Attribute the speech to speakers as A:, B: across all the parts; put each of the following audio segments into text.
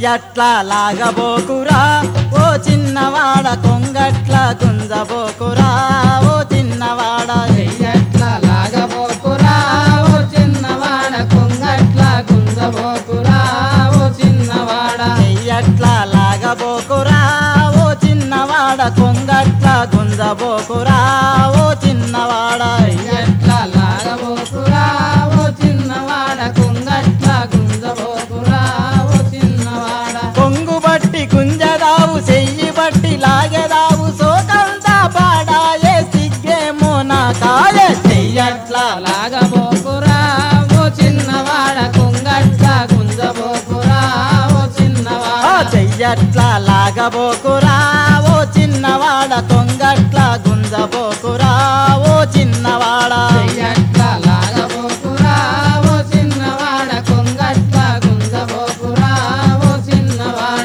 A: చెయ్యట్లా లాగబోకురా ఓ చిన్నవాడ కొంగట్ల గుంజబోకురా ఓ చిన్నవాడ
B: చెయ్యట్ల లాగబోకురా ఓ చిన్నవాడ కొంగట్ల గుంజబోకురా ఓ చిన్నవాడ
A: చెయ్యట్లా లాగబోకురా ఓ చిన్నవాడ కొంగట్ల గుంజబోకురా ఓ చిన్నవాడ
B: చెయ్యట్ల లాగబోకురా ఓ చిన్నవాడ కొంగట్ల గుంజబోకురా ఓ చిన్నవాడ
A: కొంగు బట్టి గుంజదావు చెయ్యి బట్టి లాగెదావు సోకంతా పాడాయే సిగ్గేమో నా కాయ చెయ్యట్లా
B: లాగబోకురా ఓ చిన్నవాడ కొంగట్ల గుంజబోకురా ఓ
A: ఆ
B: చిన్నవాడ
A: చెయ్యట్లా లాగబోకురా ఓ చిన్నవాడ కొంగట్ల గుంజబోకురా ఓ చిన్నవాడ
B: చెయ్యట్ల లాగబోకురా ఓ చిన్నవాడ కొంగట్ల గుంజబోకురా ఓ చిన్నవాడ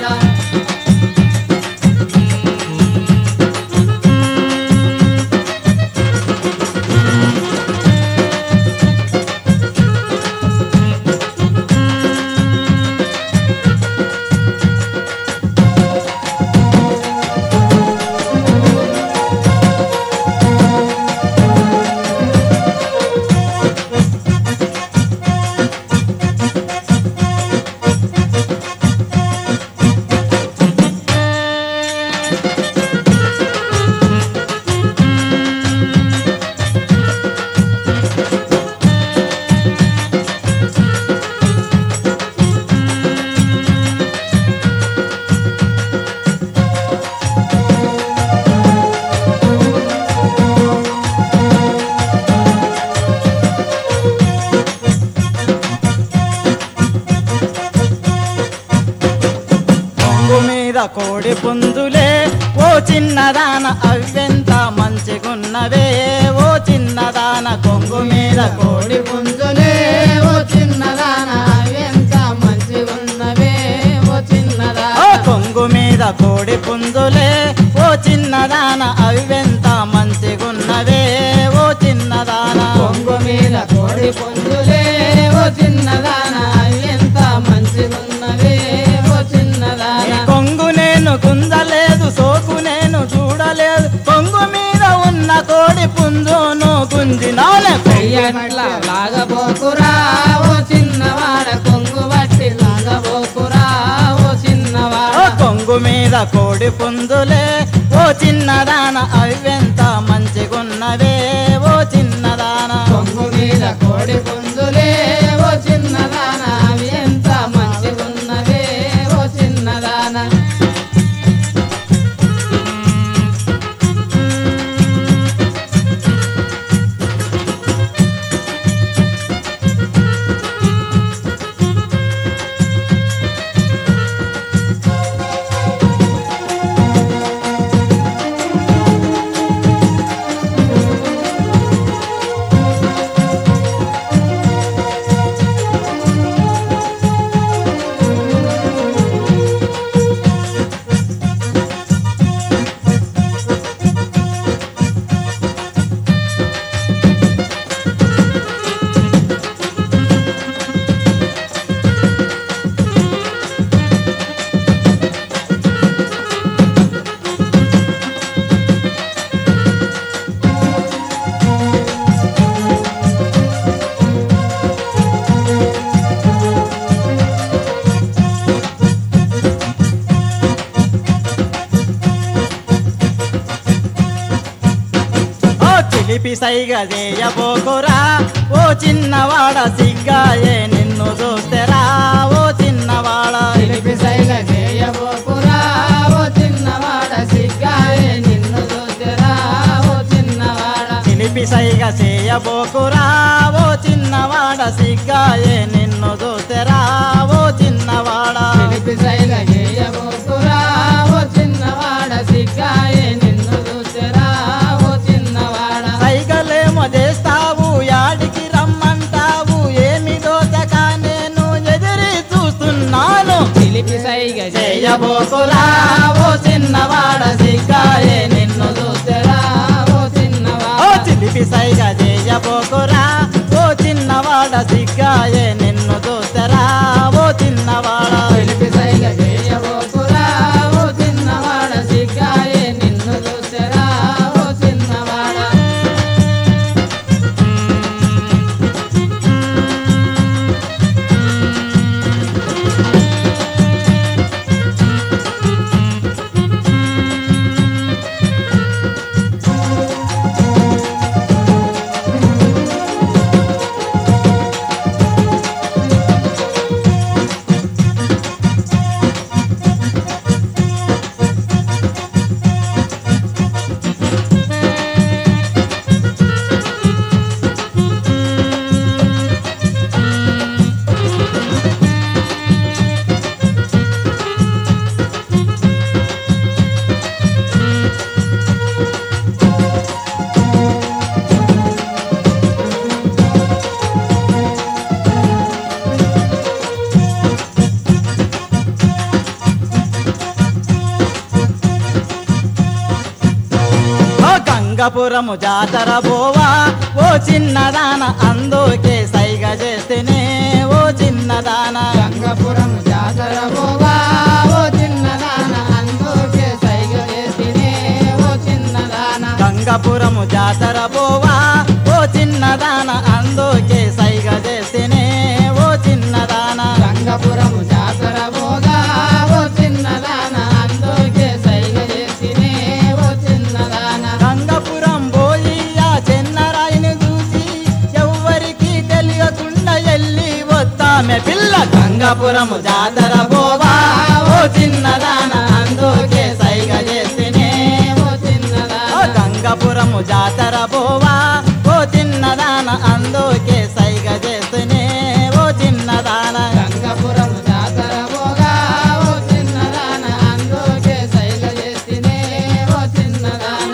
A: కొంగు మీద కోడి పుందులే ఓ చిన్నదాన అవ్వెంత మంచిగున్నవే ఓ చిన్నదాన కొంగు మీద కోడి
B: కోడి పుంజులే ఓ చిన్నదాన ఎంత మంచిగున్నవే ఓ
A: ఓ
B: చిన్నదాన
A: కొంగు మీద కోడి పుందులే ఓ చిన్నదాన అవ్వెంత మంచిగున్నవే ఓ చిన్నదాన
B: కొంగు మీద కోడి పుంజులే ఓ చిన్నదాన ఎంత మంచిగున్నవే ఓ
A: నీ
B: చిన్నదాన
A: కొంగు నేను గుంజలేదు సోకు నేను చూడలేదు కొంగు మీద ఉన్న కోడి పుంజును గుంజినానే
B: చెయ్యట్ల లాగబోకురా ఓ చిన్నవాడ కొంగు బట్టి లాగబోకురా ఓ
A: ఓ
B: చిన్నవాడ
A: కొంగు మీద కోడి పుందులే ఓ చిన్నదాన అవ్వెంత మంచిగున్నవే ఓ చిన్నదాన
B: కొంగు మీద కోడి పుంజులే ఓ చిన్నదాన అవి ఎంత మంచిగున్నవే ఓ చిన్నదాన
A: ఓ చిలిపి సైగ చేయబోకురా ఓ చిన్నవాడ సిగ్గాయే నిన్ను చూస్తేరా ఓ చిన్నవాడ
B: చిలిపి శైల చేయబోకురా ఓ చిన్నవాడ సిగ్గాయే నిన్ను చూసిరా ఓ చిన్నవాడ
A: చిలిపి సైగ చేయబోకురా ఓ చిన్నవాడ సిగ్గాయే నిన్ను చూస్తేరా ఓ చిన్నవాడ
B: చిలిపి శైల చేయబోకురా ఓ చిన్నవాడ సిగ్గాయే నిన్ను చూసిరా ఓ చిన్నవాడ
A: సైగలేమో చేస్తావు యాడికి రమ్మంటావు ఏమి దోచక నేను ఎదిరి చూస్తున్నాను
B: చిలిపి సైగ
A: చేయబోకురా ఓ చిన్నవాడ సిగ్గాయే నిన్ను
B: చూసిరా ఓ
A: ఓ
B: చిన్నవాడ
A: చిలిపి సైగ చేయబోకురా ఓ చిన్నవాడ సిగ్గాయే నిన్ను చూస్తరా ఓ చిన్నవాడ
B: చిలిపి శైల
A: గంగపురము జాతర పోవా ఓ చిన్నదాన అందుకే సైగ చేస్తేనే ఓ చిన్నదాన
B: గంగపురం జాతర పోగా ఓ చిన్నదాన అందుకే సైగ చేసినే ఓ చిన్నదాన
A: గంగపురము జాతర పోవా ఓ చిన్నదాన అందుకే సైగ చేస్తేనే ఓ చిన్నదాన
B: గంగపురం జాతర పోగా ఓ చిన్నదాన అందుకే సైగ చేసినే ఓ చిన్నదాన
A: గంగపురం పోయి ఆ చెన్నరాయిని చూసి ఎవ్వరికి తెలియకుండా ఎల్లి వస్తామె పిల్ల గంగపురం జాతర పోవా ఓ చిన్నదాన అందుకే సైగ చేస్తేనే
B: ఓ చిన్నదాన
A: ఓ గంగపురము జాతర పోవా ఓ చిన్నదాన అందుకే సైగ చేస్తేనే ఓ చిన్నదాన
B: గంగపురం జాతర పోగా ఓ చిన్నదాన అందుకే సైగ చేసినే ఓ చిన్నదాన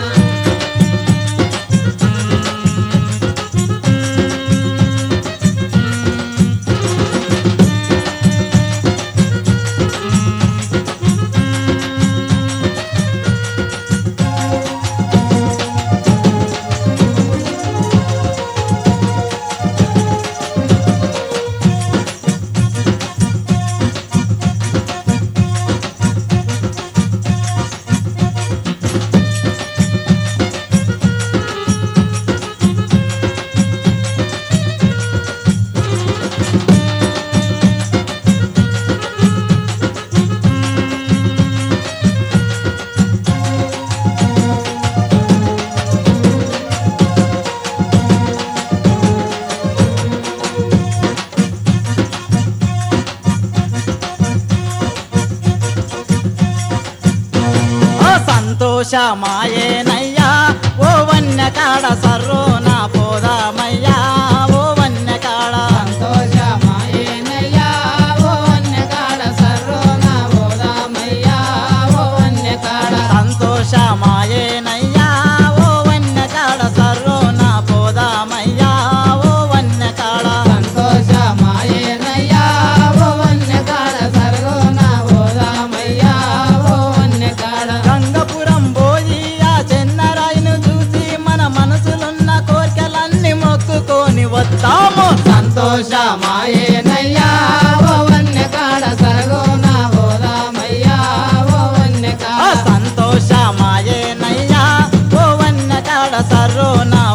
A: ఓ సంతోషమాయేనయ్యా ఓ వన్య కాడ సర్రోన పోదామయ్యా ఓ వన్య కాడ
B: సంతోషమాయేనయ్యా ఓ వన్యకాడ సర్రోన ఓదామయ్యా ఓ వన్యకాడ
A: సంతోషమాయేనయ్యా ఓ వన్య కాడ సర్రోన పోదామయ్యా ఓ వన్య కాడ
B: సంతోషమాయేనయ్యా ఓ వన్యకాడ సర్రోన ఓదామయ్యా ఓ వన్యకాడ
A: గంగపురం పోయి ఆ చెన్నరాయిను చూసి మన మనసులున్న కోరికలన్నీ మొక్కుకొని వస్తాము
B: సంతోషమాయేనయ్యా ఓ వన్యకాడ సర్గోన ఓదామయ్యా ఓ
A: ఆ
B: వన్యకాడ
A: సంతోషమాయేనయ్యా ఓ వన్య కాడ సర్రోన